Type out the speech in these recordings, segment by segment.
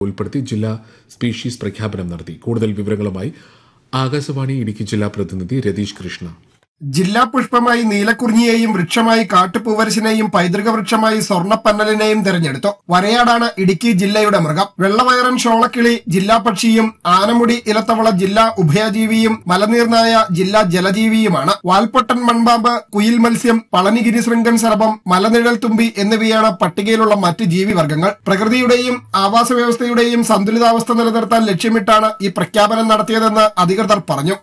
ഉൾപ്പെടുത്തി ജില്ലാ സ്പീഷീസ് പ്രഖ്യാപനം നടത്തി കൂടുതൽ വിവരങ്ങളുമായി ആകാശവാണി ഇടുക്കി ജില്ലാ പ്രതിനിധി രതീഷ് കൃഷ്ണ ജില്ലാ പുഷ്പമായി നീലക്കുറിഞ്ഞിയെയും വൃക്ഷമായി കാട്ടുപൂവരശിനെയും പൈതൃക വൃക്ഷമായി സ്വർണ്ണപ്പന്നലിനെയും തിരഞ്ഞെടുത്തു വരയാടാണ് ഇടുക്കി ജില്ലയുടെ മൃഗം വെള്ളവയറൻ ഷോളക്കിളി ജില്ലാ പക്ഷിയും ആനമുടി ഇലത്തവള ജില്ലാ ഉഭയജീവിയും മലനീർനായ ജില്ലാ ജലജീവിയുമാണ് വാൽപ്പൊട്ടൻ മൺപാമ്പ് കുയിൽ മത്സ്യം പളനിഗിരി ശൃംഗൻ സർപ്പം മലനിഴൽ തുമ്പി എന്നിവയാണ് പട്ടികയിലുള്ള മറ്റ് ജീവിവർഗങ്ങൾ പ്രകൃതിയുടെയും ആവാസ വ്യവസ്ഥയുടെയും സന്തുലിതാവസ്ഥ നിലനിർത്താൻ ലക്ഷ്യമിട്ടാണ് ഈ പ്രഖ്യാപനം നടത്തിയതെന്ന് അധികൃതർ പറഞ്ഞു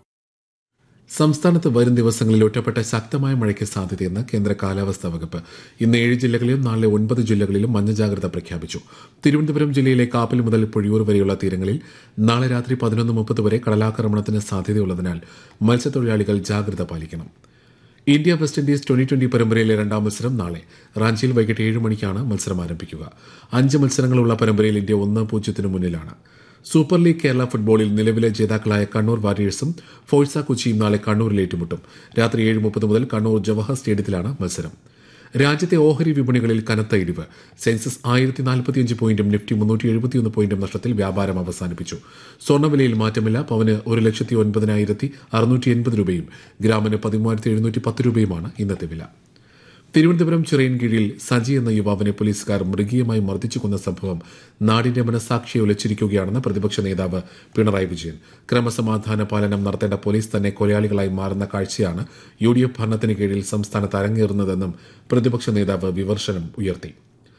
സംസ്ഥാനത്ത് വരും ദിവസങ്ങളിൽ ഒറ്റപ്പെട്ട ശക്തമായ മഴയ്ക്ക് സാധ്യതയെന്ന് കേന്ദ്ര കാലാവസ്ഥാ വകുപ്പ് ഇന്ന് ഏഴ് ജില്ലകളിലും നാളെ ഒൻപത് ജില്ലകളിലും മഞ്ഞ ജാഗ്രത പ്രഖ്യാപിച്ചു തിരുവനന്തപുരം ജില്ലയിലെ കാപ്പിൽ മുതൽ പൊഴിയൂർ വരെയുള്ള തീരങ്ങളിൽ നാളെ രാത്രി പതിനൊന്ന് മുപ്പത് വരെ കടലാക്രമണത്തിന് സാധ്യതയുള്ളതിനാൽ മത്സ്യത്തൊഴിലാളികൾ ജാഗ്രത പാലിക്കണം India West Indies twenty twenty പരമ്പരയിലെ രണ്ടാം മത്സരം നാളെ റാഞ്ചിയിൽ വൈകിട്ട് ഏഴ് മണിക്കാണ് മത്സരം ആരംഭിക്കുക അഞ്ച് മത്സരങ്ങളുള്ള പരമ്പരയിൽ ഇന്ത്യ ഒന്ന് പൂജ്യത്തിന് മുന്നിലാണ് സൂപ്പർ ലീഗ് കേരള ഫുട്ബോളിൽ നിലവിലെ ജേതാക്കളായ കണ്ണൂർ വാരിയേഴ്സും ഫോഴ്സ കൊച്ചിയും നാളെ കണ്ണൂരിൽ ഏറ്റുമുട്ടും രാത്രി ഏഴ് മുപ്പത് മുതൽ കണ്ണൂർ ജവഹർ സ്റ്റേഡിയത്തിലാണ് മത്സരം രാജ്യത്തെ ഓഹരി വിപണികളിൽ കനത്ത ഇടിവ് സെൻസസ് ആയിരത്തി നാൽപ്പത്തിയഞ്ച് പോയിന്റും നിഫ്റ്റി മുന്നൂറ്റി എഴുപത്തിയൊന്ന് പോയിന്റും നഷ്ടത്തിൽ വ്യാപാരം അവസാനിപ്പിച്ചു സ്വർണ്ണവിലയിൽ മാറ്റമില്ല പവന് ഒരു ലക്ഷത്തി ഒൻപതിനായിരത്തി അറുന്നൂറ്റി എൺപത് രൂപയും ഗ്രാമിന് പതിമൂവായിരത്തി എഴുന്നൂറ്റി പത്ത് രൂപയുമാണ് ഇന്നത്തെ വില തിരുവനന്തപുരം ചിറയൻകീഴിൽ സജി എന്ന യുവാവിനെ പോലീസുകാർ മൃഗീയമായി മർദ്ദിച്ചു കൊന്ന സംഭവം നാടിന്റെ മനസാക്ഷിയെ ഉലച്ചിരിക്കുകയാണെന്ന് പ്രതിപക്ഷ നേതാവ് പിണറായി വിജയൻ ക്രമസമാധാന പാലനം നടത്തേണ്ട പോലീസ് തന്നെ കൊലയാളികളായി മാറുന്ന കാഴ്ചയാണ് യു ഡി എഫ് ഭരണത്തിന് കീഴിൽ സംസ്ഥാനത്ത് അരങ്ങേറുന്നതെന്നും പ്രതിപക്ഷ നേതാവ് വിമർശനം ഉയർത്തി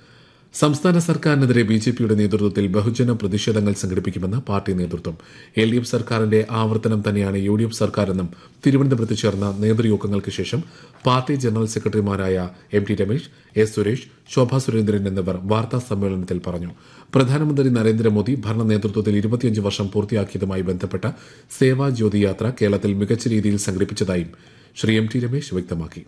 സംസ്ഥാന സർക്കാരിനെതിരെ ബി ജെ പിയുടെ നേതൃത്വത്തിൽ ബഹുജന പ്രതിഷേധങ്ങൾ സംഘടിപ്പിക്കുമെന്ന് പാർട്ടി നേതൃത്വം എൽ ഡി എഫ് സർക്കാരിന്റെ ആവർത്തനം തന്നെയാണ് യു ഡി എഫ് സർക്കാരെന്നും തിരുവനന്തപുരത്ത് ചേർന്ന നേതൃയോഗങ്ങൾക്ക് ശേഷം പാർട്ടി ജനറൽ സെക്രട്ടറിമാരായ M T Ramesh S Suresh Shobha Surendran എന്നിവർ വാർത്താ സമ്മേളനത്തിൽ പറഞ്ഞു പ്രധാനമന്ത്രി നരേന്ദ്രമോദി ഭരണ നേതൃത്വത്തിൽ ഇരുപത്തിയഞ്ച് വർഷം പൂർത്തിയാക്കിയതുമായി ബന്ധപ്പെട്ട സേവാ ജ്യോതി യാത്ര കേരളത്തിൽ മികച്ച രീതിയിൽ സംഘടിപ്പിച്ചതായും ശ്രീ എം ടി രമേശ് വ്യക്തമാക്കി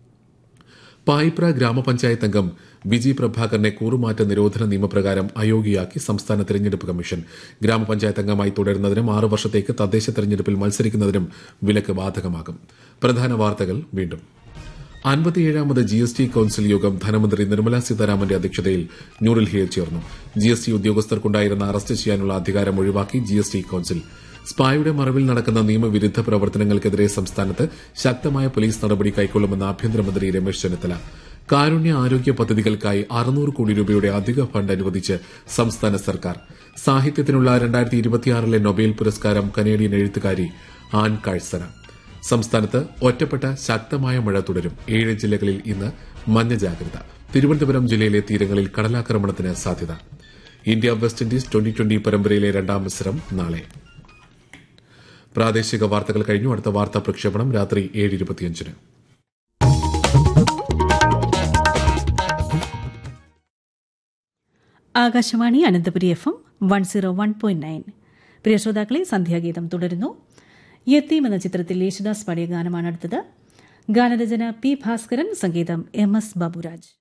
പായിപ്ര ഗ്രാമപഞ്ചായത്ത് അംഗം വിജി പ്രഭാകരനെ കൂറുമാറ്റ നിരോധന നിയമപ്രകാരം അയോഗ്യയാക്കി സംസ്ഥാന തെരഞ്ഞെടുപ്പ് കമ്മീഷൻ ഗ്രാമപഞ്ചായത്ത് അംഗമായി തുടരുന്നതിനും ആറ് വർഷത്തേക്ക് തദ്ദേശ തെരഞ്ഞെടുപ്പിൽ മത്സരിക്കുന്നതിനും വിലക്ക് ബാധകമാകും പ്രധാന വാർത്തകൾ വീണ്ടും അൻപത്തിയേഴാമത് ജി എസ് ടി കൌൺസിൽ യോഗം ധനമന്ത്രി നിർമ്മല സീതാരാമന്റെ അധ്യക്ഷതയിൽ ന്യൂഡൽഹിയിൽ ചേർന്നു ജി എസ് ടി ഉദ്യോഗസ്ഥർക്കുണ്ടായിരുന്ന അറസ്റ്റ് ചെയ്യാനുള്ള അധികാരം ഒഴിവാക്കി ജി എസ് ടി കൌൺസിൽ സ്പായുടെ മറവിൽ നടക്കുന്ന നിയമവിരുദ്ധ പ്രവർത്തനങ്ങൾക്കെതിരെ സംസ്ഥാനത്ത് ശക്തമായ പോലീസ് നടപടി കൈക്കൊള്ളുമെന്ന് ആഭ്യന്തരമന്ത്രി രമേശ് ചെന്നിത്തല കാരുണ്യ ആരോഗ്യ പദ്ധതികൾക്കായി അറുന്നൂറ് കോടി രൂപയുടെ അധിക ഫണ്ട് അനുവദിച്ച് സംസ്ഥാന സർക്കാർ സാഹിത്യത്തിനുള്ള രണ്ടായിരത്തി ഇരുപത്തിയാറിലെ നൊബേൽ പുരസ്കാരം കനേഡിയൻ എഴുത്തുകാരി ആൻ കാഴ്സന സംസ്ഥാനത്ത് ഒറ്റപ്പെട്ട ശക്തമായ മഴ തുടരും ഏഴ് ജില്ലകളിൽ ഇന്ന് മഞ്ഞ ജാഗ്രത തിരുവനന്തപുരം ജില്ലയിലെ തീരങ്ങളിൽ കടലാക്രമണത്തിന് സാധ്യത India West Indies twenty twenty പരമ്പരയിലെ രണ്ടാം മത്സരം നാളെ പ്രാദേശിക വാർത്തകൾ കഴിഞ്ഞു അടുത്ത വാർത്താ പ്രക്ഷേപണം രാത്രി ഏഴ് ഇരുപത്തിയഞ്ചിന് Akashvani Ananthapuri F M one zero one point nine പ്രിയ ശ്രോതാക്കളെ സന്ധ്യാഗീതം തുടരുന്നു യത്തീം എന്ന ചിത്രത്തിൽ യേശുദാസ് പാടിയ ഗാനമാണ് അടുത്തത് ഗാനരചന പി ഭാസ്കരൻ സംഗീതം എം എസ് ബാബുരാജ്